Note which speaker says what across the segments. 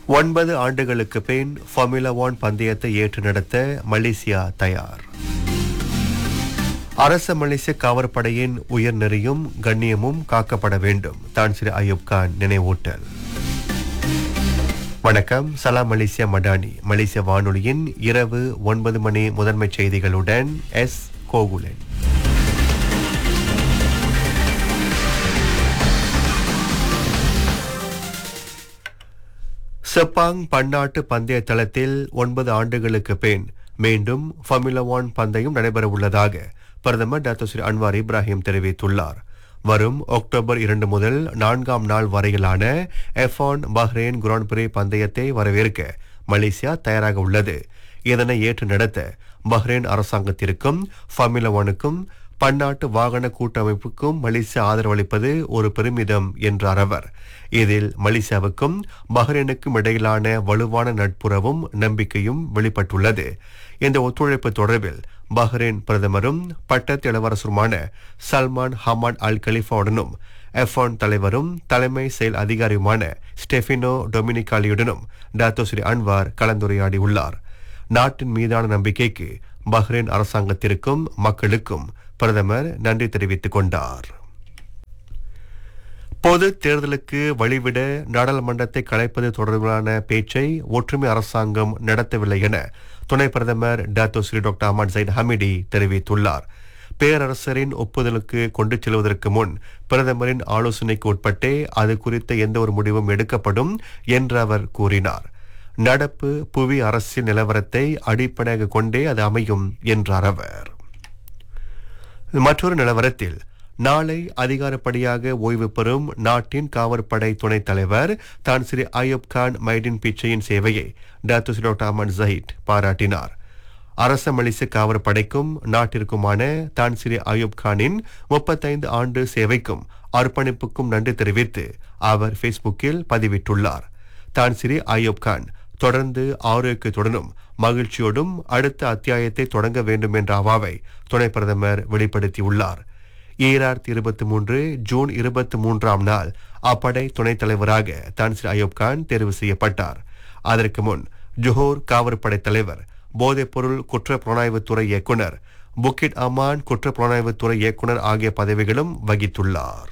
Speaker 1: ஒன்பது ஆண்டுகளுக்கு பின் formula one பந்தயத்தை ஏற்று நடத்த மலேசியா தயார் அரச மலேசிய காவற்படையின் உயர்நெறியும் கண்ணியமும் காக்கப்பட வேண்டும் தான் ஸ்ரீ அயூப் கான் நினைவூட்டல் வணக்கம் சலாம் மலேசியா மடானி மலேசிய வானொலியின் இரவு ஒன்பது மணி முதன்மை செய்திகளுடன் எஸ் கோகுலன் செப்பாங் பன்னாட்டு பந்தய தளத்தில் ஒன்பது ஆண்டுகளுக்கு பின் மீண்டும் ஃபார்முலா ஒன் பந்தயம் நடைபெற உள்ளதாக பிரதமர் டாக்டர் ஸ்ரீ அன்வார் இப்ராஹிம் தெரிவித்துள்ளார் வரும் அக்டோபர் இரண்டு முதல் நான்காம் நாள் வரையிலான எஃபான் பஹ்ரைன் குரான் பிரி பந்தயத்தை வரவேற்க மலேசியா தயாராக உள்ளது இதனை ஏற்று நடத்த பஹ்ரைன் அரசாங்கத்திற்கும் ஃபார்முலா ஒனுக்கும் பன்னாட்டு வாகன கூட்டமைப்புக்கும் மலேசியா ஆதரவளிப்பது ஒரு பெருமிதம் என்றார் அவர் இதில் மலேசியாவுக்கும் பஹ்ரைனுக்கும் இடையிலான வலுவான நட்புறவும் நம்பிக்கையும் வெளிப்பட்டுள்ளது இந்த ஒத்துழைப்பு தொடர்பில் பஹ்ரைன் பிரதமரும் பட்டத்து இளவரசருமான சல்மான் ஹமான் அல் கலிஃபாவுடனும் எஃபான் தலைவரும் தலைமை செயல் அதிகாரியுமான ஸ்டெஃபினோ டொமினிகாலியுடனும் டாத்தோ ஸ்ரீ அன்வார் கலந்துரையாடியுள்ளார் நாட்டின் மீதான நம்பிக்கைக்கு பஹ்ரைன் அரசாங்கத்திற்கும் மக்களுக்கும் பிரதமர் நன்றி தெரிவித்துக் கொண்டார் பொது தேர்தலுக்கு வழிவிட நாடாளுமன்றத்தை கலைப்பது தொடர்பான பேச்சை ஒற்றுமை அரசாங்கம் நடத்தவில்லை என துணை பிரதமர் Dato Seri doctor Ahmad Zahid Hamidi தெரிவித்துள்ளார் பேரரசரின் ஒப்புதலுக்கு கொண்டு செல்வதற்கு முன் பிரதமரின் ஆலோசனைக்கு உட்பட்டே அது குறித்த எந்த ஒரு முடிவும் எடுக்கப்படும் என்று அவர் கூறினார் நடப்பு புவி அரசியல் நிலவரத்தை அடிப்படையாக கொண்டே அது அமையும் என்றார் அவர் மற்றொரு நிலவரத்தில் நாளை அதிகாரப்படியாக ஓய்வு பெறும் நாட்டின் காவற்படை துணைத் தலைவர் தான் ஸ்ரீ அயூப் கான் மைடின் பிச்சையின் சேவையை doctor Seri doctor Ahmad Zahid பாராட்டினார் அரச மலிச காவற்படைக்கும் நாட்டிற்குமான தான் ஸ்ரீ அயூப் கானின் முப்பத்தைந்து ஆண்டு சேவைக்கும் அர்ப்பணிப்புக்கும் நன்றி தெரிவித்து அவர் ஃபேஸ்புக்கில் பதிவிட்டுள்ளார் தான் ஸ்ரீ அயூப் கான் தொடர்ந்து ஆரோக்கியத்துடனும் மகிழ்ச்சியோடும் அடுத்த அத்தியாயத்தை தொடங்க வேண்டும் என்ற அவாவை துணை பிரதமர் வெளிப்படுத்தியுள்ளார் ஈராயிரத்தி இருபத்தி மூன்று ஜூன் இருபத்தி மூன்றாம் நாள் அப்படை துணைத் தலைவராக தான் ஸ்ரீ அயூப் கான் தேர்வு செய்யப்பட்டார் அதற்கு முன் ஜோஹர் காவற்படை தலைவர் போதைப்பொருள் குற்ற புலனாய்வுத்துறை இயக்குனர் புக்கிட் அமான் குற்ற புலனாய்வுத்துறை இயக்குனர் ஆகிய பதவிகளும் வகித்துள்ளார்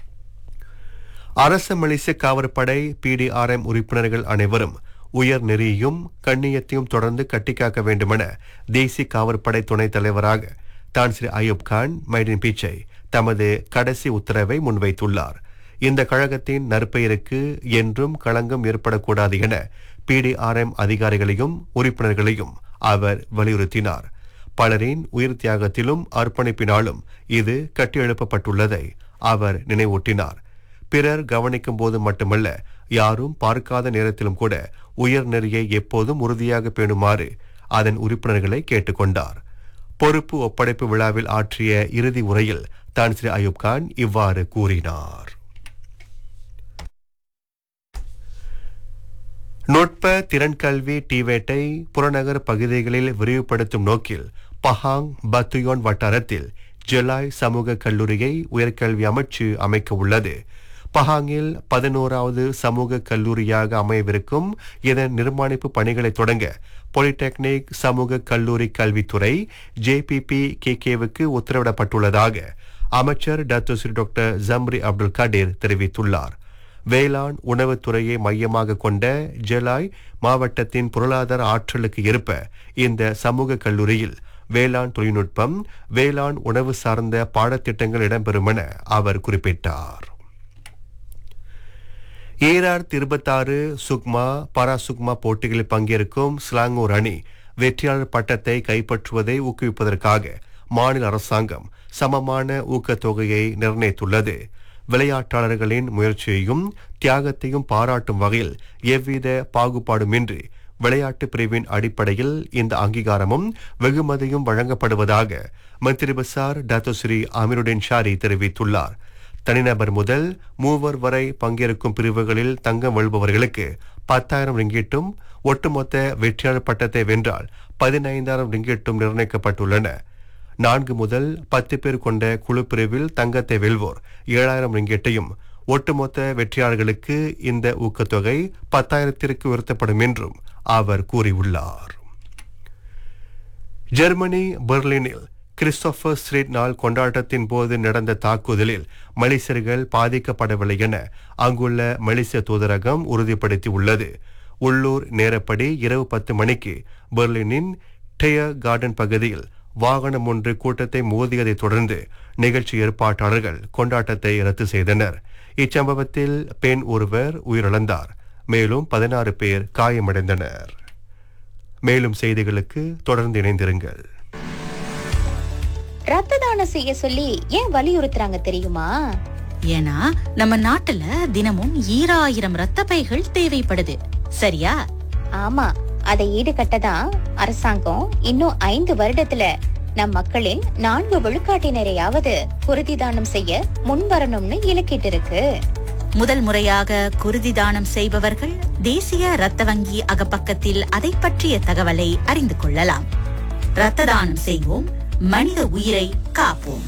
Speaker 1: அரச மலேசிய காவற்படை பிடிஆர்எம் உறுப்பினர்கள் அனைவரும் உயர் நெறியையும் கண்ணியத்தையும் தொடர்ந்து கட்டிக்காக்க வேண்டுமென தேசிய காவற்படை துணைத் தலைவராக தான் ஸ்ரீ அயூப் கான் மைடின் பீச்சை தமது கடைசி உத்தரவை முன்வைத்துள்ளார் இந்த கழகத்தின் நற்பெயருக்கு என்றும் களங்கம் ஏற்படக்கூடாது என பிடிஆர்எம் அதிகாரிகளையும் உறுப்பினர்களையும் அவர் வலியுறுத்தினார் பலரின் உயிர் தியாகத்திலும் அர்ப்பணிப்பினாலும் இது கட்டியெழுப்பப்பட்டுள்ளதை அவர் நினைவூட்டினார் பிறர் கவனிக்கும் போது மட்டுமல்ல யாரும் பார்க்காத நேரத்திலும் கூட உயர் நெறியை எப்போதும் உறுதியாக பேணுமாறு அதன் உறுப்பினர்களை கேட்டுக்கொண்டார் பொறுப்பு ஒப்படைப்பு விழாவில் ஆற்றிய இறுதி உரையில் தான் ஸ்ரீ அயூப் கான் இவ்வாறு கூறினார் நுட்ப திறன்கல்வி டிவேட்டை புறநகர் பகுதிகளில் விரிவுபடுத்தும் நோக்கில் பஹாங் பத்துயோன் வட்டாரத்தில் ஜெலாய் சமூக கல்லூரியை உயர்கல்வி அமைச்சு அமைக்க உள்ளது பஹாங்கில் பதினோராவது சமூக கல்லூரியாக அமையவிருக்கும் இதன் நிர்மாணிப்பு பணிகளை தொடங்க பாலிடெக்னிக் சமூக கல்லூரி கல்வித்துறை ஜேபிபி கேகேவுக்கு உத்தரவிடப்பட்டுள்ளதாக அமைச்சர் doctor Seri doctor Zambry Abdul Kadir தெரிவித்துள்ளார் வேளாண் உணவுத்துறையை மையமாக கொண்ட ஜெலாய் மாவட்டத்தின் பொருளாதார ஆற்றலுக்கு ஏற்ப இந்த சமூக கல்லூரியில் வேளாண் தொழில்நுட்பம் வேளாண் உணவு சார்ந்த பாடத்திட்டங்கள் இடம்பெறும் என அவர் குறிப்பிட்டார் ஈராயிரத்தி இருபத்தாறு சுக்மா பாரா சுக்மா போட்டிகளில் பங்கேற்கும் ஸ்லாங்கூர் அணி வெற்றியாளர் பட்டத்தை கைப்பற்றுவதை ஊக்குவிப்பதற்காக மாநில அரசாங்கம் சமமான ஊக்கத்தொகையை நிர்ணயித்துள்ளது விளையாட்டாளர்களின் முயற்சியையும் தியாகத்தையும் பாராட்டும் வகையில் எவ்வித பாகுபாடுமின்றி விளையாட்டு பிரிவின் அடிப்படையில் இந்த அங்கீகாரமும் வெகுமதியும் வழங்கப்படுவதாக மந்திரி பசார் டாத்தோஸ்ரீ அமீருddin ஷாரி தெரிவித்துள்ளார் தனிநபர் முதல் மூவர் வரை பங்கேற்கும் பிரிவுகளில் தங்கம் வெல்பவர்களுக்கு பத்தாயிரம் ரிங்கிட்டும் ஒட்டுமொத்த வெற்றியாளர் பட்டத்தை வென்றால் பதினைந்தாயிரம் ரிங்கிட்டும் நிர்ணயிக்கப்பட்டுள்ளன நான்கு முதல் பத்து பேர் கொண்ட குழு பிரிவில் தங்கத்தை வெல்வோர் ஏழாயிரம் ரிங்கெட்டையும் ஒட்டுமொத்த வெற்றியாளர்களுக்கு இந்த ஊக்கத்தொகை பத்தாயிரத்திற்கு உயர்த்தப்படும் என்றும் அவர் கூறியுள்ளார் ஜெர்மனி பெர்லினில் கிறிஸ்டோபர் ஸ்ட்ரீட் நாள் கொண்டாட்டத்தின் போது நடந்த தாக்குதலில் மலேசியர்கள் பாதிக்கப்படவில்லை என அங்குள்ள மலேசிய தூதரகம் உறுதிப்படுத்தியுள்ளது உள்ளூர் நேரப்படி இரவு பத்து மணிக்கு பெர்லினின் டெயர் கார்டன் பகுதியில் வாகனம் ஒன்று கூட்டத்தை மோதியதைத் தொடர்ந்து நிகழ்ச்சி ஏற்பாட்டாளர்கள் கொண்டாட்டத்தை ரத்து செய்தனர் இச்சம்பவத்தில் பெண் ஒருவர் உயிரிழந்தார் மேலும் பதினாறு பேர் காயமடைந்தனர் மேலும் செய்திகளுக்கு தொடர்ந்து இணைந்திருங்கள்
Speaker 2: ரத்த தானம் செய்ய சொல்லி ஏன் வலியுறுத்துறாங்க தெரியுமா
Speaker 3: ஏன்னா நம்ம நாட்டுல தினமும் ஈராயிரம் ரத்த பைகள் தேவைப்படுது சரியா
Speaker 2: ஆமா அதை ஈடுகட்ட தான் அரசாங்கம் இன்னும் ஐந்து வருடத்துல நம் மக்களின் நான்கு விழுக்காட்டினரையாவது குருதி தானம் செய்ய முன்வரணும்னு இலக்கிட்டு இருக்கு
Speaker 3: முதல் முறையாக குருதி தானம் செய்பவர்கள் தேசிய ரத்த வங்கி அகப்பக்கத்தில் அதை பற்றிய தகவலை அறிந்து கொள்ளலாம் ரத்த தானம் செய்வோம் மனித உயிரை காப்போம்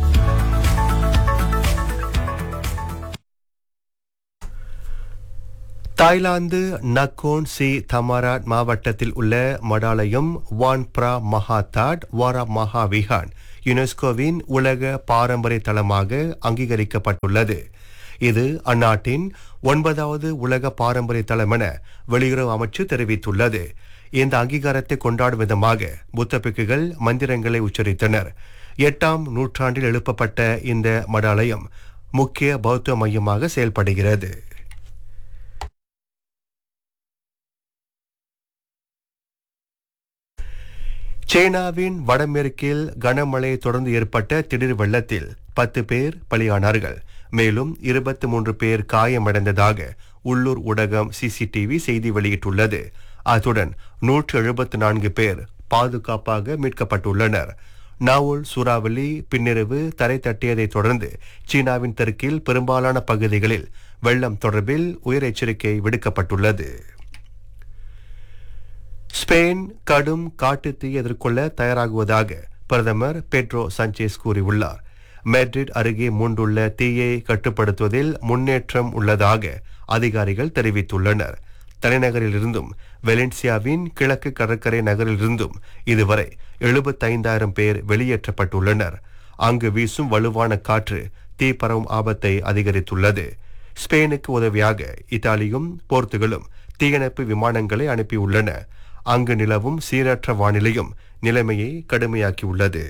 Speaker 1: தாய்லாந்து நக்கோன் சி தமாராட் மாவட்டத்தில் உள்ள மடாலயம் வான் பிரா மகாதாட் வாரா மகா விஹான் யுனெஸ்கோவின் உலக பாரம்பரிய தளமாக அங்கீகரிக்கப்பட்டுள்ளது இது அந்நாட்டின் ஒன்பதாவது உலக பாரம்பரிய தளம் என வெளியுறவு அமைச்சு தெரிவித்துள்ளது இந்த அங்கீகாரத்தை கொண்டாடும் விதமாக புத்த பிக்குகள் மந்திரங்களை உச்சரித்தனர் எட்டாம் நூற்றாண்டில் எழுப்பப்பட்ட இந்த மடாலயம் முக்கிய பௌத்த மையமாக செயல்படுகிறது சீனாவின் வடமேற்கில் கனமழை தொடர்ந்து ஏற்பட்ட திடீர் வெள்ளத்தில் பத்து பேர் பலியானார்கள் மேலும் இருபத்தி மூன்று பேர் காயமடைந்ததாக உள்ளூர் ஊடகம் சிசிடிவி செய்தி வெளியிட்டுள்ளது அத்துடன் நூற்று எழுபத்தி நான்கு பேர் பாதுகாப்பாக மீட்கப்பட்டுள்ளனர் நாவூல் சூறாவளி பின்னிரவு தரை தட்டியதைத் தொடர்ந்து சீனாவின் தெற்கில் பெரும்பாலான பகுதிகளில் வெள்ளம் தொடர்பில் உயர் எச்சரிக்கை விடுக்கப்பட்டுள்ளது ஸ்பெயின் கடும் காட்டுத்தீ எதிர்கொள்ள தயாராகுவதாக பிரதமர் பெட்ரோ சஞ்சேஸ் கூறியுள்ளார் மேட்ரிட் அருகே மூண்டுள்ள தீயை கட்டுப்படுத்துவதில் முன்னேற்றம் உள்ளதாக அதிகாரிகள் தெரிவித்துள்ளனர் தலைநகரிலிருந்தும் வெலன்சியாவின் கிழக்கு கடற்கரை நகரிலிருந்தும் இதுவரை எழுபத்தைந்தாயிரம் பேர் வெளியேற்றப்பட்டுள்ளனர் அங்கு வீசும் வலுவான காற்று தீ பரவும் ஆபத்தை அதிகரித்துள்ளது ஸ்பெயினுக்கு உதவியாக இத்தாலியும் போர்த்துகலும் தீயணைப்பு விமானங்களை அனுப்பியுள்ளன அங்கு நிலவும் சீரற்ற வானிலையும் நிலைமையை கடுமையாக்கியுள்ளது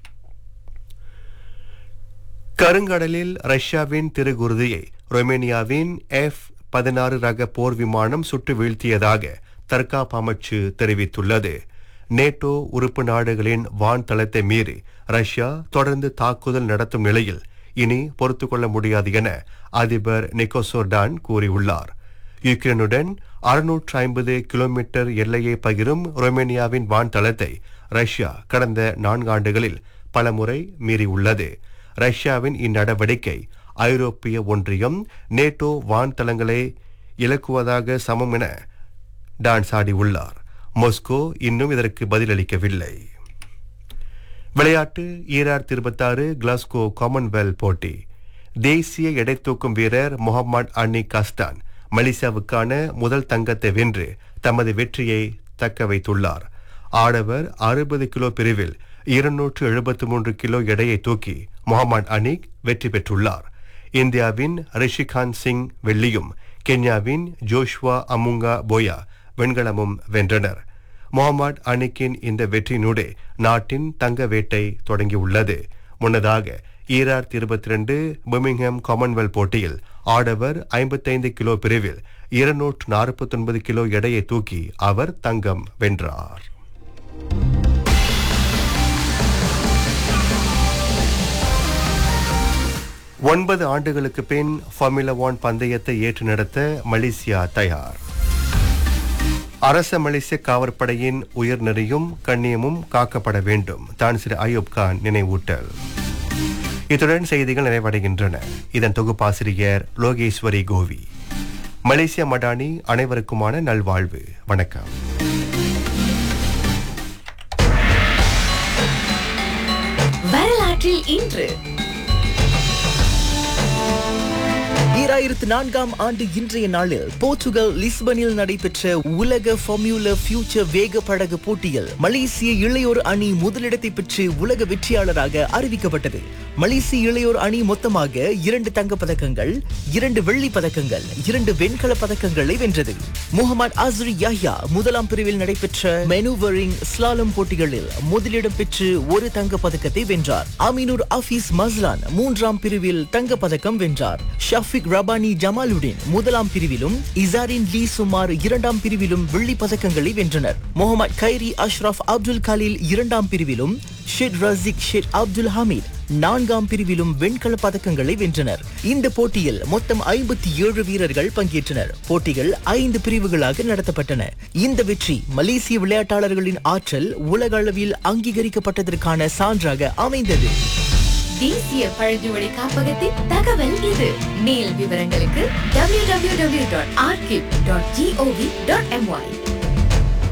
Speaker 1: கருங்கடலில் ரஷ்யாவின் திருகுருதியை ரொமேனியாவின் எஃப் பதினாறு ரக போர் விமானம் சுட்டு வீழ்த்தியதாக தற்காப்பு அமைச்சு தெரிவித்துள்ளது நேட்டோ உறுப்பு நாடுகளின் வான் தளத்தை மீறி ரஷ்யா தொடர்ந்து தாக்குதல் நடத்தும் நிலையில் இனி பொறுத்துக்கொள்ள முடியாது என அதிபர் நிக்கோசோர்டான் கூறியுள்ளார் யுக்ரைனுடன் அறுநூற்று ஐம்பது கிலோமீட்டர் எல்லையை பகிரும் ரொமேனியாவின் வான் தளத்தை ரஷ்யா கடந்த நான்காண்டுகளில் பலமுறை மீறியுள்ளது ரஷ்யாவின் இந்நடவடிக்கை ஐரோப்பிய ஒன்றியம் நேட்டோ வான் தளங்களை இலக்குவதாக சமம் என டான் சாடியுள்ளார் மாஸ்கோ இன்னும் இதற்கு பதிலளிக்கவில்லை விளையாட்டு ஈராயிரத்தி இருபத்தாறு கிளாஸ்கோ காமன்வெல்த் போட்டி தேசிய எடை தூக்கும் வீரர் முகமது அனி கஸ்தான் மலேசியாவுக்கான முதல் தங்கத்தை வென்று தமது வெற்றியை தக்க வைத்துள்ளார் ஆடவர் அறுபது கிலோ பிரிவில் இருநூற்று எழுபத்தி மூன்று கிலோ எடையை தூக்கி முகமது அனிக் வெற்றி பெற்றுள்ளார் இந்தியாவின் ரிஷிகாந்த் சிங் வெள்ளியும் கென்யாவின் ஜோஷ்வா அமுங்கா போயா வெண்கலமும் வென்றனர் முகமது அனிக்கின் இந்த வெற்றியினூடே நாட்டின் தங்க வேட்டை தொடங்கியுள்ளது முன்னதாக ஈராயிரத்தி இருபத்தி ரெண்டு birmingham காமன்வெல்த் போட்டியில் ஆடவர் ஐம்பத்தைந்து கிலோ பிரிவில் இருநூற்று நாற்பத்தொன்பது கிலோ எடையை தூக்கி அவர் தங்கம் வென்றார் ஒன்பது ஆண்டுகளுக்கு பின் ஃபார்முலா ஒன் பந்தயத்தை ஏற்று நடத்த மலேசியா தயார் அரச மலேசிய காவற்படையின் உயர்நெறியும் கண்ணியமும் காக்கப்பட வேண்டும் தான் சிறு அயூப் கான் நினைவூட்டல் இத்துடன் செய்திகள் நிறைவடைகின்றன இதன் தொகுப்பாசிரியர் லோகேஸ்வரி கோவி மலேசிய மடானி அனைவருக்குமான நல்வாழ்வு வணக்கம்
Speaker 4: வரலாற்றில் இன்று ஈராயிரத்து நான்காம் ஆண்டு இன்றைய நாளில் போர்ச்சுகல் லிஸ்பனில் நடைபெற்ற உலக ஃபார்மியூலா ஃபியூச்சர் வேக படகு போட்டியில் மலேசிய இளையோர் அணி முதலிடத்தை பெற்று உலக வெற்றியாளராக அறிவிக்கப்பட்டது மலேசிய இளையோர் அணி மொத்தமாக இரண்டு தங்கப் பதக்கங்கள் இரண்டு வெள்ளி பதக்கங்கள் இரண்டு வெண்கல பதக்கங்களை வென்றது முகமது அஸ்ரி யாஹ்யா முதலாம் பிரிவில் நடைபெற்ற மெனுவரிங் ஸ்லாலம் போட்டிகளில் முதலிடம் பெற்று ஒரு தங்கப் பதக்கத்தை வென்றார் அமீனுர் அஃபீஸ் மஸ்லான் மூன்றாம் பிரிவில் தங்கப் பதக்கம் வென்றார் ஷஃபிக் ரபானி ஜமாலுடன் முதலாம் பிரிவிலும் இசாரின் லீ சுமார் இரண்டாம் பிரிவிலும் வெள்ளி பதக்கங்களை வென்றனர் முகமது கைரி அஷ்ரஃப் அப்துல் கலீல் இரண்டாம் பிரிவிலும் Syed Razik Syed Abdul Hameed நான்காம் பிரிவிலும் வெண்கல பதக்கங்களை வென்றனர் இந்த போட்டியில் மொத்தம் ஐம்பத்தி ஏழு வீரர்கள் பங்கேற்றனர் போட்டிகள் ஐந்து பிரிவுகளாக நடத்தப்பட்டன இந்த வெற்றி மலேசிய விளையாட்டாளர்களின் ஆற்றல் உலக அளவில் அங்கீகரிக்கப்பட்டதற்கான சான்றாக அமைந்தது
Speaker 5: தேசிய பழங்குடி காப்பகத்தின் தகவல் இது மேல் விவரங்களுக்கு www.archive.gov.my